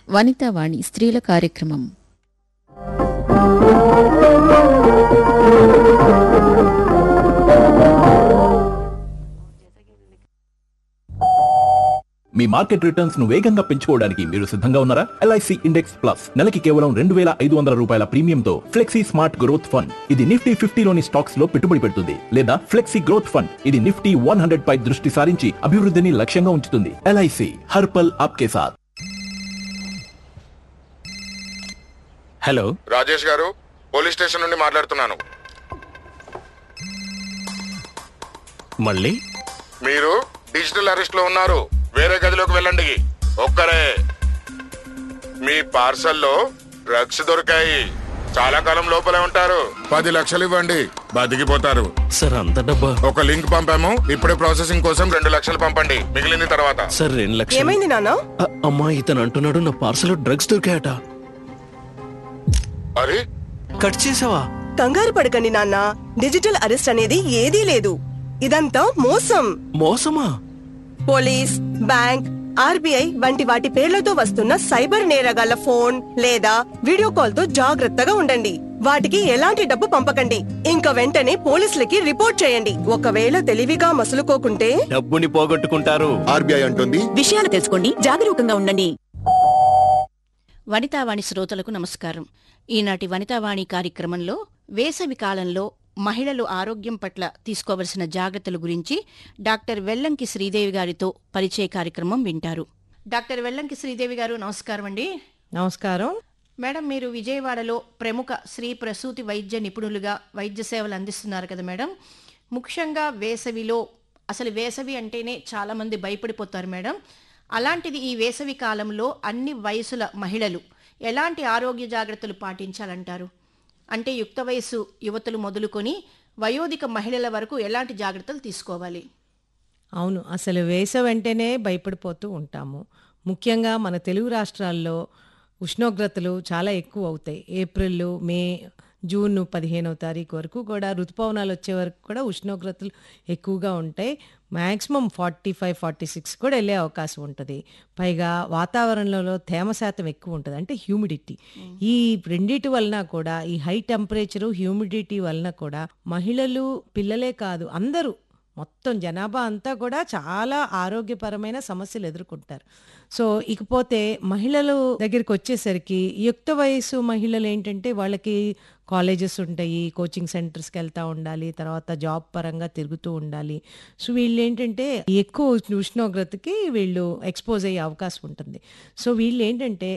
వనితావాణి స్త్రీల కార్యక్రమం మీ market returns ను వేగంగా పెంచుకోవడానికి మీరు సిద్ధంగా ఉన్నారా ఎల్ఐసి ఇండెక్స్ ప్లస్ నెలకి కేవలం రెండు వేల ఐదు వందల రూపాయల ప్రీమియంతో ఫ్లెక్సీ స్మార్ట్ గ్రోత్ ఫండ్ ఇది నిఫ్టీ ఫిఫ్టీలోని స్టాక్స్ లో పెట్టుబడి పెడుతుంది లేదా ఫ్లెక్సీ గ్రోత్ ఫండ్ ఇది నిఫ్టీ వన్ హండ్రెడ్ పై దృష్టి సారించి అభివృద్ధిని లక్ష్యంగా ఉంచుతుంది ఎల్ఐసి హర్పల్ ఆప్కే సాథ్ హలో రాజేష్ గారు పోలీస్ స్టేషన్ నుండి మాట్లాడుతున్నాను మళ్ళీ మీరు డిజిటల్ అరెస్ట్ లో ఉన్నారు వేరే గదిలోకి వెళ్ళండి ఒక్కరే మీ పార్సల్లో డ్రగ్స్ దొరికాయి చాలా కాలం లోపలే ఉంటారు పది లక్షలు ఇవ్వండి బతికిపోతారు సార్ అంత డబ్బా ఒక లింక్ పంపాము ఇప్పుడే ప్రాసెసింగ్ కోసం రెండు లక్షలు పంపండి మిగిలింది తర్వాత సార్ రెండు లక్షలు ఏమైంది నాన్న అ- అమ్మా ఇతను అంటున్నాడు నా పార్సల్ డ్రగ్స్ దొరికాయట అరే కట్ చేసావా కంగారు పడకండి నాన్న డిజిటల్ అరెస్ట్ అనేది ఏదీ లేదు ఇదంతా మోసం మోసమా పోలీస్ బ్యాంక్ ఆర్బీఐ వంటి వాటి పేర్లతో వస్తున్న సైబర్ నేరగాళ్ల ఫోన్ లేదా వీడియో కాల్ తో జాగ్రత్తగా ఉండండి వాటికి ఎలాంటి డబ్బు పంపకండి ఇంకా వెంటనే పోలీసులకి రిపోర్ట్ చేయండి ఒకవేళ తెలివిగా మసులుకోకుంటే డబ్బుని పోగొట్టుకుంటారు ఆర్బీఐ అంటుంది విషయాలు తెలుసుకోండి జాగరూకంగా ఉండండి వనితావాణి శ్రోతలకు నమస్కారం ఈనాటి వనితావాణి కార్యక్రమంలో వేసవి కాలంలో మహిళలు ఆరోగ్యం పట్ల తీసుకోవలసిన జాగ్రత్తల గురించి డాక్టర్ వెల్లంకి శ్రీదేవి గారితో పరిచయ కార్యక్రమం వింటారు డాక్టర్ వెల్లంకి శ్రీదేవి గారు నమస్కారం అండి నమస్కారం మేడం మీరు విజయవాడలో ప్రముఖ స్త్రీ ప్రసూతి వైద్య నిపుణులుగా వైద్య సేవలు అందిస్తున్నారు కదా మేడం ముఖ్యంగా వేసవిలో అసలు వేసవి అంటేనే చాలామంది భయపడిపోతారు మేడం అలాంటిది ఈ వేసవి కాలంలో అన్ని వయసుల మహిళలు ఎలాంటి ఆరోగ్య జాగ్రత్తలు పాటించాలంటారు అంటే యుక్త వయసు యువతులు మొదలుకొని వయోధిక మహిళల వరకు ఎలాంటి జాగ్రత్తలు తీసుకోవాలి అవును అసలు వేసవి వెంటనే భయపడిపోతూ ఉంటాము ముఖ్యంగా మన తెలుగు రాష్ట్రాల్లో ఉష్ణోగ్రతలు చాలా ఎక్కువ అవుతాయి ఏప్రిల్ మే జూన్ పదిహేనవ తారీఖు వరకు కూడా ఋతుపవనాలు వచ్చే వరకు కూడా ఉష్ణోగ్రతలు ఎక్కువగా ఉంటాయి maximum forty five forty six కూడా వెళ్ళే అవకాశం ఉంటుంది పైగా వాతావరణంలో తేమ శాతం ఎక్కువ ఉంటుంది అంటే హ్యూమిడిటీ ఈ రెండిటి వలన కూడా ఈ హై టెంపరేచరు హ్యూమిడిటీ వలన కూడా మహిళలు పిల్లలే కాదు అందరూ మొత్తం జనాభా అంతా కూడా చాలా ఆరోగ్యపరమైన సమస్యలు ఎదుర్కొంటారు సో ఇకపోతే మహిళలు దగ్గరికి వచ్చేసరికి యుక్త వయసు మహిళలు ఏంటంటే వాళ్ళకి కాలేజెస్ ఉంటాయి కోచింగ్ సెంటర్స్కి వెళ్తూ ఉండాలి తర్వాత జాబ్ పరంగా తిరుగుతూ ఉండాలి సో వీళ్ళు ఏంటంటే ఎక్కువ ఉష్ణోగ్రతకి వీళ్ళు ఎక్స్పోజ్ అయ్యే అవకాశం ఉంటుంది సో వీళ్ళు ఏంటంటే